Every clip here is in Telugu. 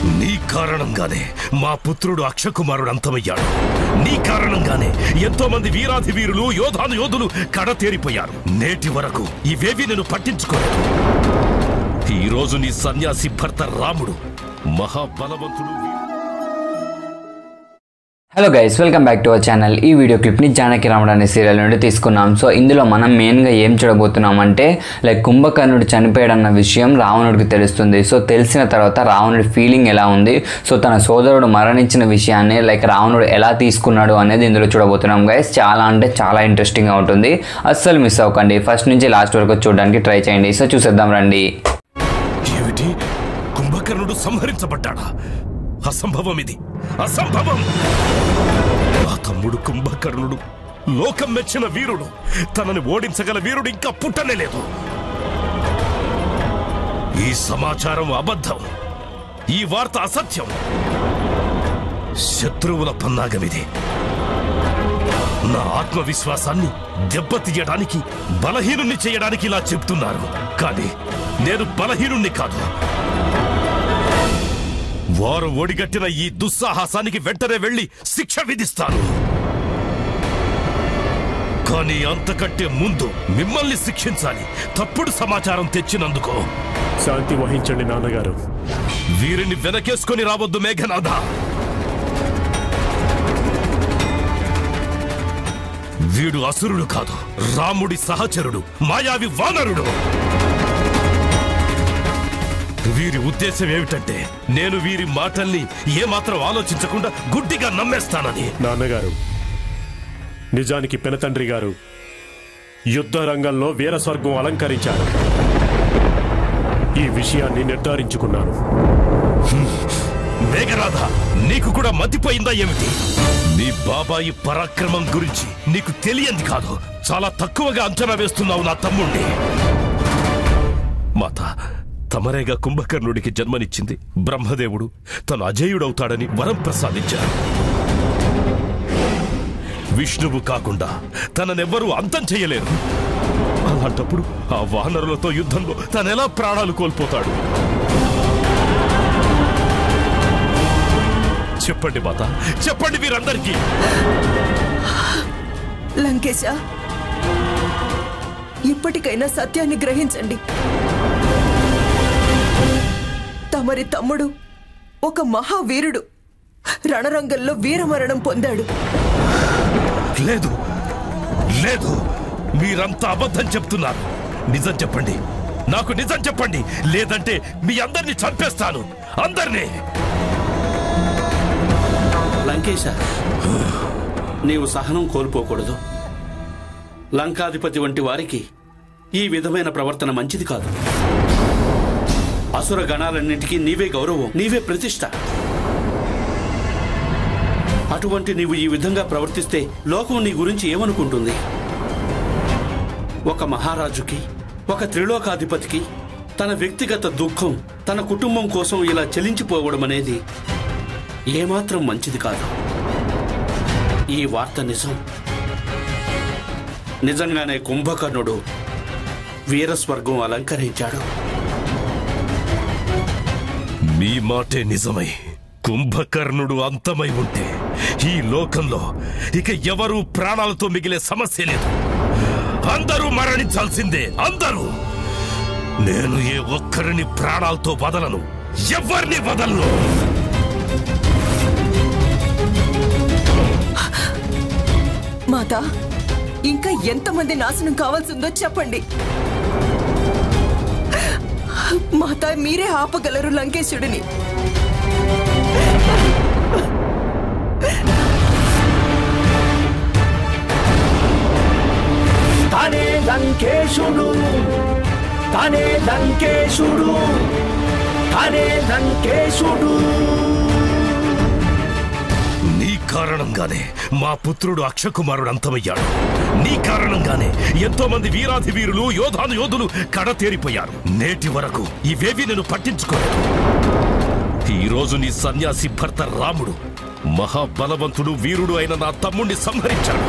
నీ కారణంగానే మా పుత్రుడు అక్షకుమారుడు అంతమయ్యాడు నీ కారణంగానే ఎంతో మంది వీరాధి వీరులు యోధాను యోధులు కడతేరిపోయారు నేటి వరకు ఇవేవి నేను పట్టించుకోలేదు ఈ రోజు నీ సన్యాసి భర్త రాముడు మహాబలవంతుడు hello guys welcome back to our channel ఈ వీడియో క్లిప్ని జానకి రాముడు అనే సీరియల్ నుండి తీసుకున్నాం సో ఇందులో మనం మెయిన్గా ఏం చూడబోతున్నాం అంటే లైక్ కుంభకర్ణుడు చనిపోయాడన్న విషయం రావణుడికి తెలుస్తుంది సో తెలిసిన తర్వాత రావణుడి ఫీలింగ్ ఎలా ఉంది సో తన సోదరుడు మరణించిన విషయాన్ని లైక్ రావణుడు ఎలా తీసుకున్నాడు అనేది ఇందులో చూడబోతున్నాం గైస్ చాలా అంటే చాలా ఇంట్రెస్టింగ్గా ఉంటుంది అస్సలు మిస్ అవ్వకండి ఫస్ట్ నుంచి లాస్ట్ వరకు చూడడానికి ట్రై చేయండి సో చూసేద్దాం రండి ఏమిటి కుంభకర్ణుడు సంహరించబడ్డాడా అసంభవం ఇది అసంభవం మా తమ్ముడు కుంభకర్ణుడు లోకం మెచ్చిన వీరుడు తనని ఓడించగల వీరుడు ఇంకా పుట్టనే లేదు ఈ సమాచారం అబద్ధం ఈ వార్త అసత్యం శత్రువుల పన్నాగమిది నా ఆత్మవిశ్వాసాన్ని దెబ్బతీయడానికి బలహీనుణ్ణి చేయడానికి ఇలా చెప్తున్నారు కానీ నేను బలహీనుణ్ణి కాదు వారు ఒడిగట్టిన ఈ దుస్సాహసానికి వెంటనే వెళ్లి శిక్ష విధిస్తాను కానీ అంతకంటే ముందు మిమ్మల్ని శిక్షించాలి తప్పుడు సమాచారం తెచ్చినందుకు శాంతి వహించండి నాన్నగారు వీరిని వెనకేసుకొని రావద్దు మేఘనాథ వీడు అసురుడు కాదు రాముడి సహచరుడు మాయావి వానరుడు వీరి ఉద్దేశం ఏమిటంటే నేను వీరి మాటల్ని ఏమాత్రం ఆలోచించకుండా గుడ్డిగా నమ్మేస్తానని నాన్నగారు నిజానికి పెనతండ్రి గారు యుద్ధ రంగంలో వీరస్వర్గం అలంకరించారు ఈ విషయాన్ని నిర్ధారించుకున్నాను మేఘనాథ నీకు కూడా మతిపోయిందా ఏమిటి నీ బాబాయి పరాక్రమం గురించి నీకు తెలియంది కాదు చాలా తక్కువగా అంచనా వేస్తున్నావు నా తమ్ముణ్ణి మాత తమరేగా కుంభకర్ణుడికి జన్మనిచ్చింది బ్రహ్మదేవుడు తను అజేయుడవుతాడని వరం ప్రసాదించాడు విష్ణువు కాకుండా తననెవ్వరూ అంతం చేయలేరు అలాంటప్పుడు ఆ వానరులతో యుద్ధంలో తనెలా ప్రాణాలు కోల్పోతాడు చెప్పండి మాత చెప్పండి మీరందరికీ లంకేశ ఇప్పటికైనా సత్యాన్ని గ్రహించండి తమరి తమ్ముడు ఒక మహావీరుడు రణరంగంలో వీరమరణం పొందాడు లేదు లేదు మీరంతా అబద్ధం చెప్తున్నారు నిజం చెప్పండి నాకు నిజం చెప్పండి లేదంటే మీ అందరినీ చంపేస్తాను అందరినీ లంకేశ నీవు సహనం కోల్పోకూడదు లంకాధిపతి వంటి వారికి ఈ విధమైన ప్రవర్తన మంచిది కాదు అసుర గణాలన్నింటికీ నీవే గౌరవం నీవే ప్రతిష్ట అటువంటి నీవు ఈ విధంగా ప్రవర్తిస్తే లోకం నీ గురించి ఏమనుకుంటుంది ఒక మహారాజుకి ఒక త్రిలోకాధిపతికి తన వ్యక్తిగత దుఃఖం తన కుటుంబం కోసం ఇలా చెలించిపోవడం అనేది ఏమాత్రం మంచిది కాదు ఈ వార్త నిజం నిజంగానే కుంభకర్ణుడు వీరస్వర్గం అలంకరించాడు మీ మాటే నిజమై కుంభకర్ణుడు అంతమై ఉంటే ఈ లోకంలో ఇక ఎవరూ ప్రాణాలతో మిగిలే సమస్య లేదు అందరూ మరణించాల్సిందే అందరూ నేను ఏ ఒక్కరిని ప్రాణాలతో వదలను ఎవరిని వదలను మాత ఇంకా ఎంతమంది నాశనం కావాల్సిందో చెప్పండి మాత మీరే ఆపగలరు లంకేశుడిని తనే లంకేశుడు తనే లంకేశుడు తనే లంకేశుడు నీ కారణంగానే మా పుత్రుడు అక్షకుమారుడు అంతమయ్యాడు నీ కారణంగానే ఎంతో మంది వీరాధి వీరులు యోధాను యోధులు కడతేరిపోయారు నేటి వరకు ఇవేవి నేను పట్టించుకోలేదు ఈ రోజు నీ సన్యాసి భర్త రాముడు మహాబలవంతుడు వీరుడు అయిన నా తమ్ముణ్ణి సంహరించాడు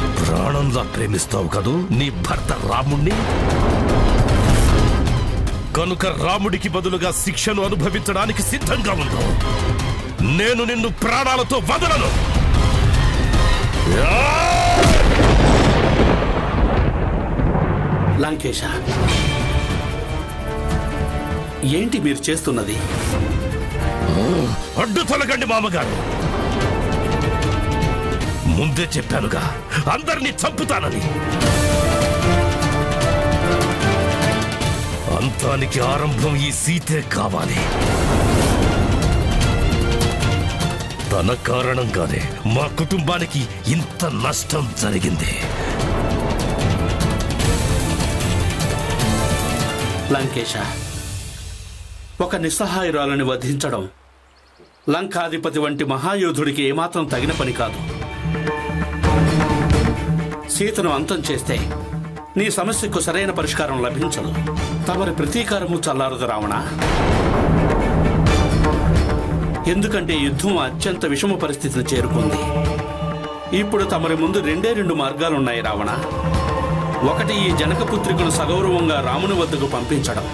ప్రాణంలా ప్రేమిస్తావు కదూ నీ భర్త రాముణ్ణి కనుక రాముడికి బదులుగా శిక్షను అనుభవించడానికి సిద్ధంగా ఉండు నేను నిన్ను ప్రాణాలతో వదలను యా! లంకేశ ఏంటి మీరు చేస్తున్నది అడ్డు తొలగండి మామగారు ముందే చెప్పానుగా అందరినీ చంపుతానని అంతానికి ఆరంభం ఈ సీతే కావాలి తన కారణంగానే మా కుటుంబానికి ఇంత నష్టం జరిగింది లంకేశ ఒక నిస్సహాయురాలని వధించడం లంకాధిపతి వంటి మహాయోధుడికి ఏమాత్రం తగిన పని కాదు సీతను అంతం చేస్తే నీ సమస్యకు సరైన పరిష్కారం లభించదు తమరి ప్రతీకారము చల్లారదు రావణ ఎందుకంటే యుద్ధం అత్యంత విషమ పరిస్థితిని చేరుకుంది ఇప్పుడు తమరి ముందు రెండే రెండు మార్గాలున్నాయి రావణ ఒకటి ఈ జనకపుత్రికను సగౌరవంగా రాముని వద్దకు పంపించడం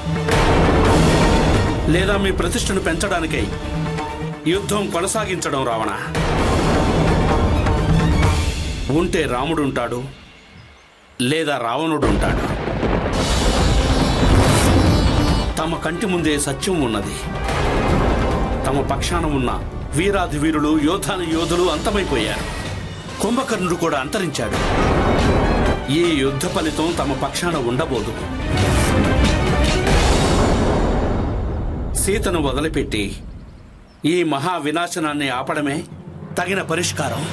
లేదా మీ ప్రతిష్టను పెంచడానికై యుద్ధం కొనసాగించడం రావణ ఉంటే రాముడు ఉంటాడు లేదా రావణుడు ఉంటాడు తమ కంటి ముందే సత్యం ఉన్నది తమ పక్షాన ఉన్న వీరాధి వీరులు యోధాను యోధులు అంతమైపోయారు కుంభకర్ణుడు కూడా అంతరించాడు ఈ యుద్ధ ఫలితం తమ పక్షాన ఉండబోదు సీతను వదిలిపెట్టి ఈ మహా వినాశనాన్ని ఆపడమే తగిన పరిష్కారం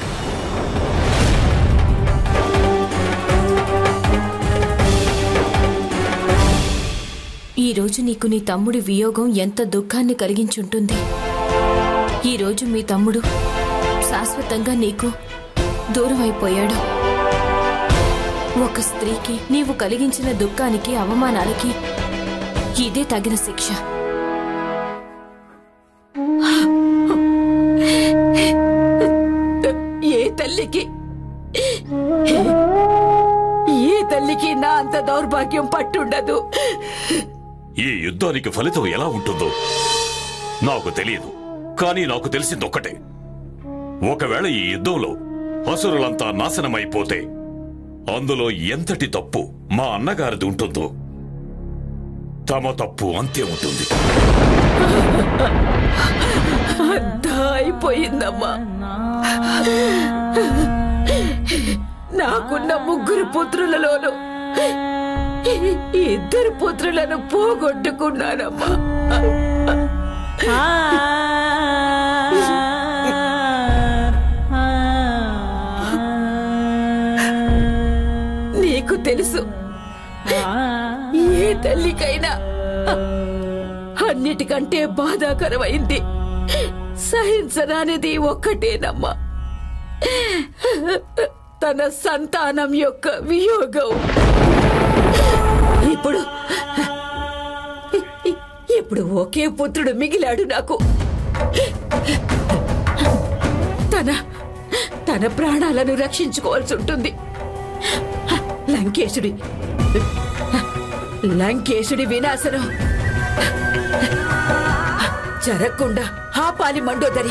ఈ రోజు నీకు నీ తమ్ముడి వియోగం ఎంత దుఃఖాన్ని కలిగించుంటుంది ఈ రోజు మీ తమ్ముడు శాశ్వతంగా నీకు దూరం అయిపోయాడు ఒక స్త్రీకి నీవు కలిగించిన దుఃఖానికి అవమానాలకి ఇదే తగిన శిక్ష ఏ తల్లికి ఏ తల్లికి నా అంత దౌర్భాగ్యం పట్టుండదు ఈ యుద్ధానికి ఫలితం ఎలా ఉంటుందో నాకు తెలియదు కానీ నాకు తెలిసింది ఒక్కటే ఒకవేళ ఈ యుద్ధంలో అసురులంతా నాశనమైపోతే అందులో ఎంతటి తప్పు మా అన్నగారిది ఉంటుందో తమ తప్పు అంతే ఉంటుంది అంతా అయిపోయిందమ్మా నాకున్న ముగ్గురు పుత్రులలోను ఇద్దరు పుత్రులను పోగొట్టుకున్నానమ్మా నీకు తెలుసు ఏ తల్లికైనా అన్నిటికంటే బాధాకరమైంది సహించరానిది ఒక్కటేనమ్మా తన సంతానం యొక్క వియోగం ఇప్పుడు ఇప్పుడు ఒకే పుత్రుడు మిగిలాడు నాకు తన తన ప్రాణాలను రక్షించుకోవాల్సి ఉంటుంది లంకేశుడి లంకేశుడి వినాశనం జరగకుండా ఆపాలి మండోదరి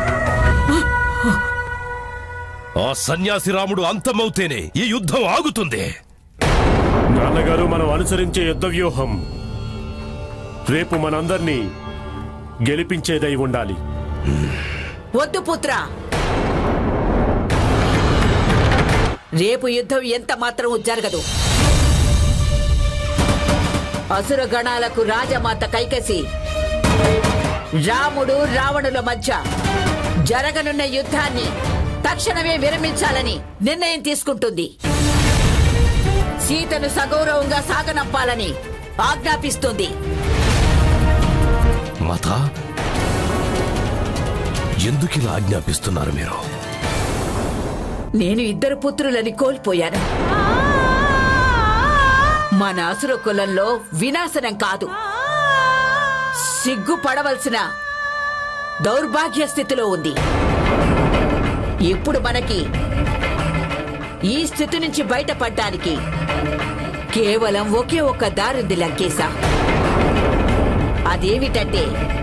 ఆ సన్యాసి రాముడు అంతమవుతేనే ఈ యుద్ధం ఆగుతుంది నాన్నగారు మనం అనుసరించే యుద్ధ వ్యూహం రేపు మనందర్నీ గెలిపించేదై ఉండాలి వద్దు పుత్ర రేపు యుద్ధం ఎంత మాత్రం జరగదు అసుర గణాలకు రాజమాత కైకసి రాముడు రావణుల మధ్య జరగనున్న యుద్ధాన్ని తక్షణమే విరమించాలని నిర్ణయం తీసుకుంటుంది సీతను సగౌరవంగా సాగనంపాలని ఆజ్ఞాపిస్తుంది మాత ఎందుకు ఇలా ఆజ్ఞాపిస్తున్నారు మీరు నేను ఇద్దరు పుత్రులని కోల్పోయాను మన అసుర కులంలో వినాశనం కాదు సిగ్గుపడవలసిన దౌర్భాగ్య స్థితిలో ఉంది ఇప్పుడు మనకి ఈ స్థితి నుంచి బయటపడ్డానికి కేవలం ఒకే ఒక్క దారుంది లంకేశ అదేమిటంటే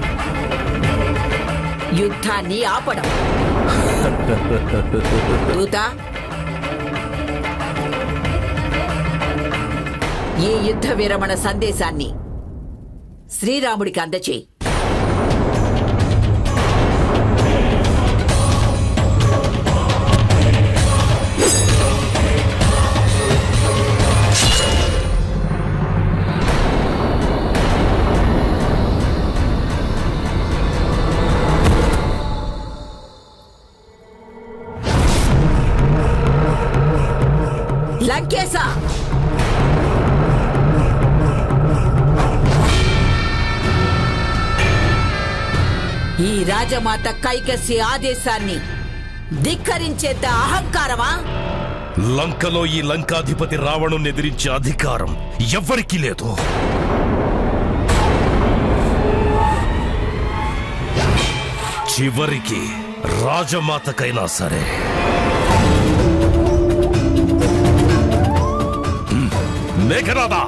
యుద్ధాన్ని ఆపడం దూత ఈ యుద్ధ విరమణ సందేశాన్ని శ్రీరాముడికి అందచేయి లంకేశ ఈ రాజమాత కైకసి ఆదేశాన్ని ధిక్కరించేంత అహంకారమా లంకలో ఈ లంకాధిపతి రావణుని ఎదిరించే అధికారం ఎవ్వరికీ లేదు చివరికి రాజమాతకైనా సరే హ్మ్. మేఘనాదా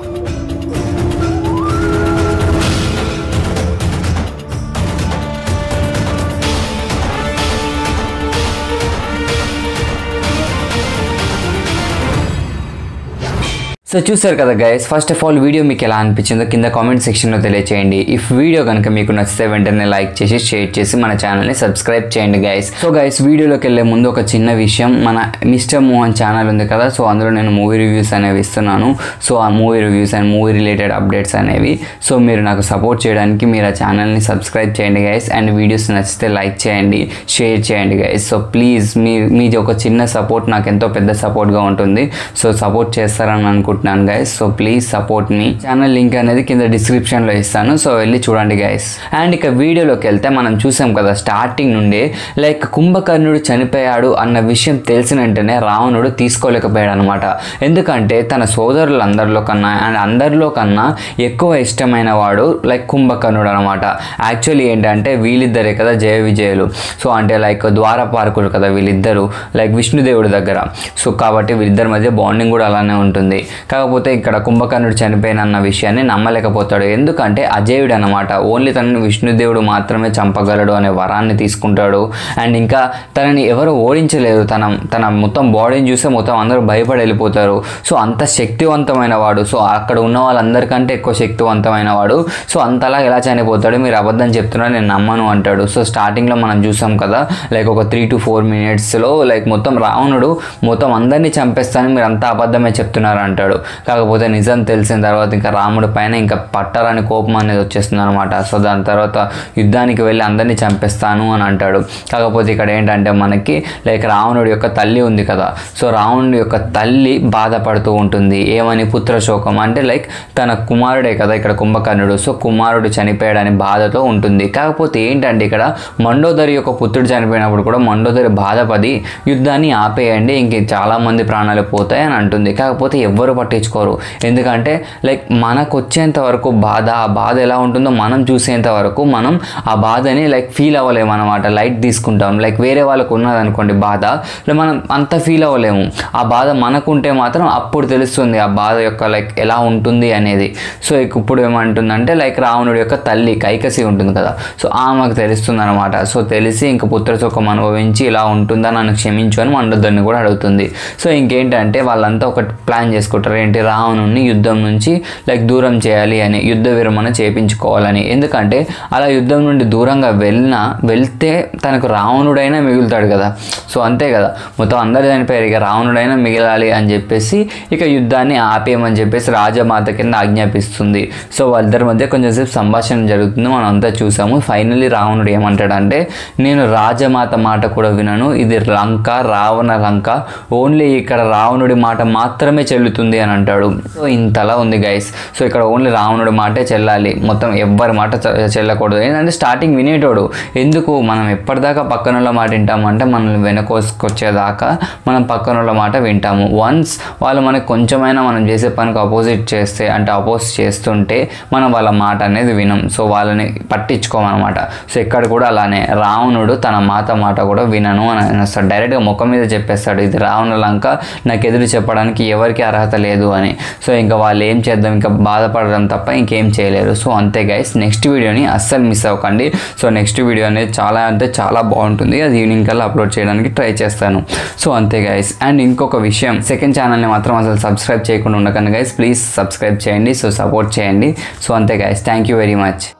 సో చూసారు కదా guys first of all video మీకు ఎలా అనిపించిందో కింద కామెంట్ సెక్షన్లో తెలియచేయండి ఇఫ్ వీడియో కనుక మీకు నచ్చితే వెంటనే లైక్ చేసి షేర్ చేసి మన ఛానల్ని సబ్స్క్రైబ్ చేయండి గైస్ సో గైస్ వీడియోలోకి వెళ్ళే ముందు ఒక చిన్న విషయం మన మిస్టర్ మోహన్ ఛానల్ ఉంది కదా సో అందులో నేను మూవీ రివ్యూస్ అనేవి ఇస్తున్నాను సో ఆ movie reviews and movie related updates అనేవి సో మీరు నాకు సపోర్ట్ చేయడానికి మీరు ఆ ఛానల్ని సబ్స్క్రైబ్ చేయండి గైస్ అండ్ వీడియోస్ నచ్చితే లైక్ చేయండి షేర్ చేయండి గైస్ సో ప్లీజ్ మీ మీది ఒక చిన్న సపోర్ట్ నాకు ఎంతో పెద్ద సపోర్ట్గా ఉంటుంది సో సపోర్ట్ చేస్తారని అనుకుంటున్నాను గైస్ సో ప్లీజ్ సపోర్ట్ మీ ఛానల్ లింక్ అనేది కింద డిస్క్రిప్షన్లో ఇస్తాను సో వెళ్ళి చూడండి గైస్ అండ్ ఇక వీడియోలోకి వెళ్తే మనం చూసాం కదా స్టార్టింగ్ నుండి లైక్ కుంభకర్ణుడు చనిపోయాడు అన్న విషయం తెలిసిన వెంటనే రావణుడు తీసుకోలేకపోయాడు అనమాట ఎందుకంటే తన సోదరులందరిలో కన్నా అండ్ అందరిలో కన్నా ఎక్కువ ఇష్టమైన వాడు లైక్ కుంభకర్ణుడు అనమాట యాక్చువల్లీ ఏంటంటే వీళ్ళిద్దరే కదా జయ విజయులు సో అంటే లైక్ ద్వారపాలకులు కదా వీళ్ళిద్దరు లైక్ విష్ణుదేవుడి దగ్గర సో కాబట్టి వీళ్ళిద్దరి మధ్య బాండింగ్ కూడా అలానే ఉంటుంది కాకపోతే ఇక్కడ కుంభకర్ణుడు చనిపోయిన అన్న విషయాన్ని నమ్మలేకపోతాడు ఎందుకంటే అజేయుడు అనమాట ఓన్లీ తనని విష్ణుదేవుడు మాత్రమే చంపగలడు అనే వరాన్ని తీసుకుంటాడు అండ్ ఇంకా తనని ఎవరు ఓడించలేరు తన తన మొత్తం బాడీని చూస్తే మొత్తం అందరూ భయపడి వెళ్ళిపోతారు సో అంత శక్తివంతమైన వాడు సో అక్కడ ఉన్న వాళ్ళందరికంటే ఎక్కువ శక్తివంతమైన వాడు సో అంతలా ఎలా చనిపోతాడు మీరు అబద్ధం చెప్తున్నారు నేను నమ్మను అంటాడు సో స్టార్టింగ్లో మనం చూసాం కదా లైక్ ఒక త్రీ టు ఫోర్ మినిట్స్లో లైక్ మొత్తం రావణుడు మొత్తం అందరినీ చంపేస్తానని మీరు అంతా అబద్ధమే చెప్తున్నారు అంటాడు కాకపోతే నిజం తెలిసిన తర్వాత ఇంకా రాముడి పైన ఇంకా పట్టరాని కోపం అనేది వచ్చేస్తుంది అనమాట సో దాని తర్వాత యుద్ధానికి వెళ్ళి అందరినీ చంపేస్తాను అని అంటాడు కాకపోతే ఇక్కడ ఏంటంటే మనకి లైక్ రావణుడి యొక్క తల్లి ఉంది కదా సో రావణుడి యొక్క తల్లి బాధపడుతూ ఉంటుంది ఏమని పుత్రశోకం అంటే లైక్ తన కుమారుడే కదా ఇక్కడ కుంభకర్ణుడు సో కుమారుడు చనిపోయాడని బాధతో ఉంటుంది కాకపోతే ఏంటంటే ఇక్కడ మండోదరి యొక్క పుత్రుడు చనిపోయినప్పుడు కూడా మండోదరి బాధపడి యుద్ధాన్ని ఆపేయండి ఇంక చాలా మంది ప్రాణాలు పోతాయి అని అంటుంది కాకపోతే ఎవ్వరు పట్టించుకోరు ఎందుకంటే లైక్ మనకు వచ్చేంత వరకు బాధ ఆ బాధ ఎలా ఉంటుందో మనం చూసేంత వరకు మనం ఆ బాధని లైక్ ఫీల్ అవ్వలేము అనమాట లైట్ తీసుకుంటాం లైక్ వేరే వాళ్ళకు ఉన్నదనుకోండి బాధ మనం అంత ఫీల్ అవ్వలేము ఆ బాధ మనకుంటే మాత్రం అప్పుడు తెలుస్తుంది ఆ బాధ యొక్క లైక్ ఎలా ఉంటుంది అనేది సో ఇక ఇప్పుడు ఏమంటుందంటే లైక్ రావణుడి యొక్క తల్లి కైకసి ఉంటుంది కదా సో ఆమెకు తెలుస్తుంది అనమాట సో తెలిసి ఇంక పుత్రసుఖం అనుభవించి ఇలా ఉంటుందా నన్ను క్షమించు అని మండోదరిని కూడా అడుగుతుంది సో ఇంకేంటంటే వాళ్ళంతా ఒక ప్లాన్ చేసుకుంటారు ఏంటి రావణుని యుద్ధం నుంచి లైక్ దూరం చేయాలి అని యుద్ధ విరమణ చేపించుకోవాలని ఎందుకంటే అలా యుద్ధం నుండి దూరంగా వెళ్ళినా వెళ్తే తనకు రావణుడైనా మిగులుతాడు కదా సో అంతే కదా మొత్తం అందరు చనిపోయారు ఇక రావణుడైనా మిగలాలి అని చెప్పేసి ఇక యుద్ధాన్ని ఆపేయమని చెప్పేసి రాజమాత కింద ఆజ్ఞాపిస్తుంది సో వాళ్ళిద్దరి మధ్య కొంచెంసేపు సంభాషణ జరుగుతుంది మనం అంతా చూసాము ఫైనల్లీ రావణుడు ఏమంటాడంటే నేను రాజమాత మాట కూడా వినను ఇది లంక రావణ లంక ఓన్లీ ఇక్కడ రావణుడి మాట మాత్రమే చెల్లుతుంది అని అంటాడు సో ఇంతలా ఉంది గైస్ సో ఇక్కడ ఓన్లీ రావణుడి మాటే చెల్లాలి మొత్తం ఎవ్వరి మాట చె- చెల్లకూడదు ఏంటంటే స్టార్టింగ్ వినేటోడు ఎందుకు మనం ఎప్పటిదాకా పక్కనోళ్ళ మాట వింటామంటే మనల్ని వెనకోసుకొచ్చేదాకా మనం పక్కనోళ్ళ మాట వింటాము వన్స్ వాళ్ళు మనకు కొంచెమైనా మనం చేసే పనికి అపోజిట్ చేస్తే అంటే అపోజ్ చేస్తుంటే మనం వాళ్ళ మాట అనేది వినం సో వాళ్ళని పట్టించుకోమన్నమాట సో ఇక్కడ కూడా అలానే రావణుడు తన మాత మాట కూడా వినను అని అనేస్తాడు డైరెక్ట్గా ముఖం మీద చెప్పేస్తాడు ఇది రావణ లంక నాకు ఎదురు చెప్పడానికి ఎవరికి అర్హత లేదు రాలేదు అని సో ఇంకా వాళ్ళు ఏం చేద్దాం ఇంకా బాధపడడం తప్ప ఇంకేం చేయలేరు సో అంతే గైస్ నెక్స్ట్ వీడియోని అస్సలు మిస్ అవ్వకండి సో నెక్స్ట్ వీడియో అనేది చాలా అంటే చాలా బాగుంటుంది అది ఈవినింగ్ కల్లా అప్లోడ్ చేయడానికి ట్రై చేస్తాను సో అంతే గైస్ అండ్ ఇంకొక విషయం సెకండ్ ఛానల్ని మాత్రం అసలు సబ్స్క్రైబ్ చేయకుండా ఉండకండి గైస్ ప్లీజ్ సబ్స్క్రైబ్ చేయండి సో సపోర్ట్ చేయండి సో అంతే guys thank you very much